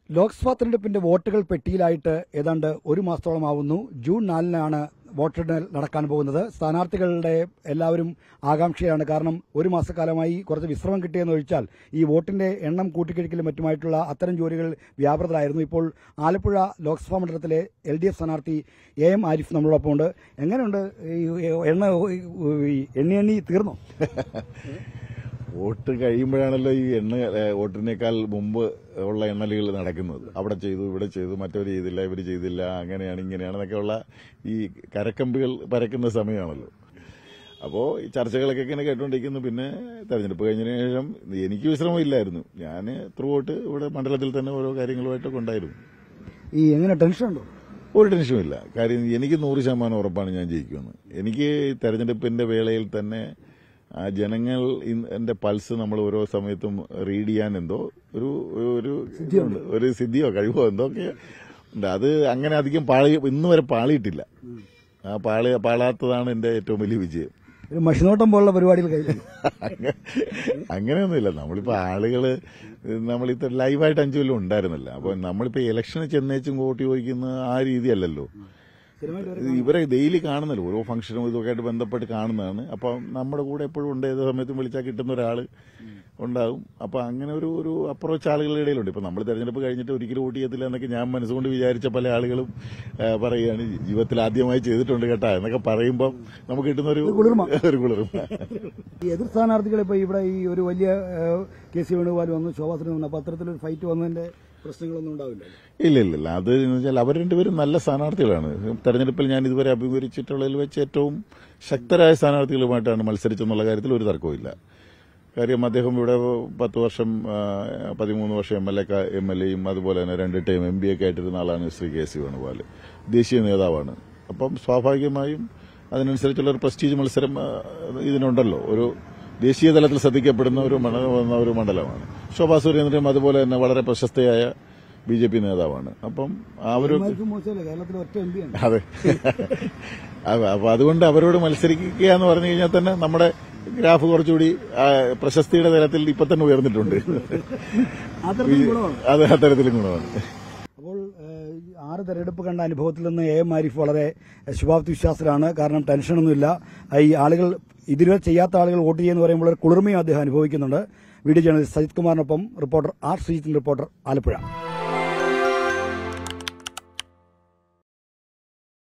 ലോക്സഭാ തെരഞ്ഞെടുപ്പിന്റെ വോട്ടുകൾ പെട്ടിയിലായിട്ട് ഏതാണ്ട് ഒരു മാസത്തോളമാവുന്നു ജൂൺ നാലിനാണ് വോട്ടെണ്ണൽ നടക്കാൻ പോകുന്നത് സ്ഥാനാർത്ഥികളുടെ എല്ലാവരും ആകാംക്ഷയാണ് കാരണം ഒരു മാസക്കാലമായി കുറച്ച് വിശ്രമം കിട്ടിയെന്ന് ഒഴിച്ചാൽ ഈ വോട്ടിന്റെ എണ്ണം കൂട്ടിക്കഴിക്കലും മറ്റുമായിട്ടുള്ള അത്തരം ജോലികൾ വ്യാപൃതരായിരുന്നു ഇപ്പോൾ ആലപ്പുഴ ലോക്സഭാ മണ്ഡലത്തിലെ എൽ ഡി എഫ് സ്ഥാനാർത്ഥി എ എം ആരിഫ് നമ്മളോടൊപ്പം ഉണ്ട് എങ്ങനെയുണ്ട് ഈ എണ്ണ ഈ എണ്ണി എണ്ണി തീർന്നോ വോട്ട് കഴിയുമ്പോഴാണല്ലോ ഈ എണ്ണ ഏ, വോട്ടിനേക്കാൾ മുമ്പ് ഉള്ള എണ്ണലുകൾ നടക്കുന്നത് അവിടെ ചെയ്തു ഇവിടെ ചെയ്തു മറ്റവർ ചെയ്തില്ല ഇവർ ചെയ്തില്ല അങ്ങനെയാണ് ഇങ്ങനെയാണെന്നൊക്കെയുള്ള ഈ കരക്കമ്പികൾ പരക്കുന്ന സമയമാണല്ലോ അപ്പോൾ ഈ ചർച്ചകളൊക്കെ ഇങ്ങനെ കേട്ടുകൊണ്ടിരിക്കുന്നു പിന്നെ തെരഞ്ഞെടുപ്പ് കഴിഞ്ഞതിന് ശേഷം എനിക്ക് വിശ്രമമില്ലായിരുന്നു ഞാൻ ത്രൂ ഔട്ട് ഇവിടെ മണ്ഡലത്തിൽ തന്നെ ഓരോ കാര്യങ്ങളുമായിട്ടൊക്കെ ഉണ്ടായിരുന്നു ഈ എങ്ങനെ ടെൻഷൻ ഉണ്ടോ ഒരു ടെൻഷനും ഇല്ല കാര്യം എനിക്ക് നൂറ് ശതമാനം ഉറപ്പാണ് ഞാൻ ജയിക്കുമെന്ന് എനിക്ക് തെരഞ്ഞെടുപ്പിന്റെ വേളയിൽ തന്നെ ആ ജനങ്ങൾ ഇൻ- എന്റെ പൾസ് നമ്മൾ ഓരോ സമയത്തും റീഡ് ചെയ്യാൻ എന്തോ ഒരു ഒരു ഒരു സിദ്ധിയോ കഴിവോ എന്തോ ഒക്കെ ഉണ്ട് അത് അങ്ങനെ അധികം പാളി ഇന്ന് വരെ പാളിയിട്ടില്ല ആ പാളി പാളാത്തതാണ് എന്റെ ഏറ്റവും വലിയ വിജയം ഒരു മഷിനോട്ടം പോലുള്ള പരിപാടികൾ കഴിഞ്ഞു അങ്ങ- അങ്ങനെയൊന്നുമില്ല നമ്മളിപ്പോ ആളുകള് നമ്മളിപ്പോ ലൈവായിട്ട് അഞ്ചു കൊല്ലം ഉണ്ടായിരുന്നല്ല അപ്പൊ നമ്മളിപ്പോ ഇലക്ഷന് ചെന്നേച്ചും വോട്ട് ചോദിക്കുന്ന ആ രീതിയല്ലല്ലോ ഇവരെ ഡെയിലി കാണുന്നല്ലോ ഓരോ ഫംഗ്ഷനും ഇതൊക്കെ ആയിട്ട് ബന്ധപ്പെട്ട് കാണുന്നതാണ് അപ്പൊ നമ്മുടെ കൂടെ എപ്പോഴും ഉണ്ട് ഏത് സമയത്തും വിളിച്ചാൽ കിട്ടുന്ന ഒരാള് ഉണ്ടാവും അപ്പൊ അങ്ങനെ ഒരു ഒരു അപ്രോച്ച് ആളുകളുടെ ഇടയിലുണ്ട് ഇപ്പൊ നമ്മൾ തെരഞ്ഞെടുപ്പ് കഴിഞ്ഞിട്ട് ഒരിക്കലും വോട്ട് ചെയ്യത്തില്ല എന്നൊക്കെ ഞാൻ മനസ്സുകൊണ്ട് വിചാരിച്ച പല ആളുകളും ആ, പറയുകയാണ് ജീവിതത്തിൽ ആദ്യമായി ചെയ്തിട്ടുണ്ട് കേട്ടാ എന്നൊക്കെ പറയുമ്പോൾ നമുക്ക് കിട്ടുന്ന ഒരു ഒരു കുളിർമ ഈ എതിർ സ്ഥാനാർത്ഥികൾ ഇപ്പൊ ഇവിടെ ഈ ഒരു വലിയ ഏഹ്, കെ സി വേണുഗോപാൽ വന്നു ശോഭാസുരൻ വന്നു അപ്പൊ അത്തരത്തിലൊരു ഫൈറ്റ് വന്നതിന്റെ പ്രശ്നങ്ങളൊന്നും ഉണ്ടാവില്ല ഇല്ല ഇല്ല ഇല്ല അത് എന്ന് വെച്ചാൽ അവർ രണ്ടുപേരും നല്ല സ്ഥാനാർത്ഥികളാണ് തെരഞ്ഞെടുപ്പിൽ ഞാൻ ഇതുവരെ അഭിമുഖീകരിച്ചിട്ടുള്ളതിൽ വെച്ച് ഏറ്റവും ശക്തരായ സ്ഥാനാർത്ഥികളുമായിട്ടാണ് മത്സരിച്ചെന്നുള്ള കാര്യത്തിൽ ഒരു തർക്കവുമില്ല കാര്യം അദ്ദേഹം ഇവിടെ പത്ത് വർഷം ആ, പതിമൂന്ന് വർഷം M L A M L എയും അതുപോലെ തന്നെ രണ്ട് ടൈം എം ബി ഒക്കെ ആയിട്ടിരുന്ന ആളാണ് ശ്രീ കെ സി വേണുഗോപാൽ ദേശീയ നേതാവാണ് അപ്പം സ്വാഭാവികമായും അതിനനുസരിച്ചുള്ള ഒരു പ്രസ്റ്റീജ് മത്സരം ആ, ഇതിനുണ്ടല്ലോ ഒരു ദേശീയ തലത്തിൽ ശ്രദ്ധിക്കപ്പെടുന്ന ഒരു മണ്ഡലം ഒരു മണ്ഡലമാണ് ശോഭാ സുരേന്ദ്രനും അതുപോലെ തന്നെ വളരെ പ്രശസ്തയായ ബി ജെ പി നേതാവാണ് അപ്പം അവരും മോശമല്ലേ കേരളത്തിൽ ഒറ്റ എം പി ആണ് അതെ അപ്പൊ- അപ്പൊ അതുകൊണ്ട് അവരോട് മത്സരിക്കുക എന്ന് പറഞ്ഞു കഴിഞ്ഞാൽ തന്നെ നമ്മുടെ ഗ്രാഫ് കുറച്ചുകൂടി ആ, പ്രശസ്തിയുടെ തലത്തിൽ ഇപ്പൊ തന്നെ ഉയർന്നിട്ടുണ്ട് അത്തരത്തിൽ ഗുണമാണ് അത് അത്തരത്തിലും ഗുണമാണ് അപ്പോൾ ഏഹ്, ഈ ആറ് തെരഞ്ഞെടുപ്പ് കണ്ട അനുഭവത്തിൽ നിന്ന് എ എം ആരിഫ് വളരെ ശുഭാപ്തി വിശ്വാസത്തിലാണ് കാരണം ടെൻഷനൊന്നുമില്ല ഈ ആളുകൾ ഇതുവരെ ചെയ്യാത്ത ആളുകൾ വോട്ട് ചെയ്യുന്ന പറയുമ്പോൾ ഒരു കുളിർമയും അദ്ദേഹം അനുഭവിക്കുന്നുണ്ട് വീഡിയോ ജേർണലിസ്റ്റ് സജിത് കുമാറിനൊപ്പം റിപ്പോർട്ടർ ആർ ശ്രീജിത്തിന്റെ റിപ്പോർട്ടർ ആലപ്പുഴ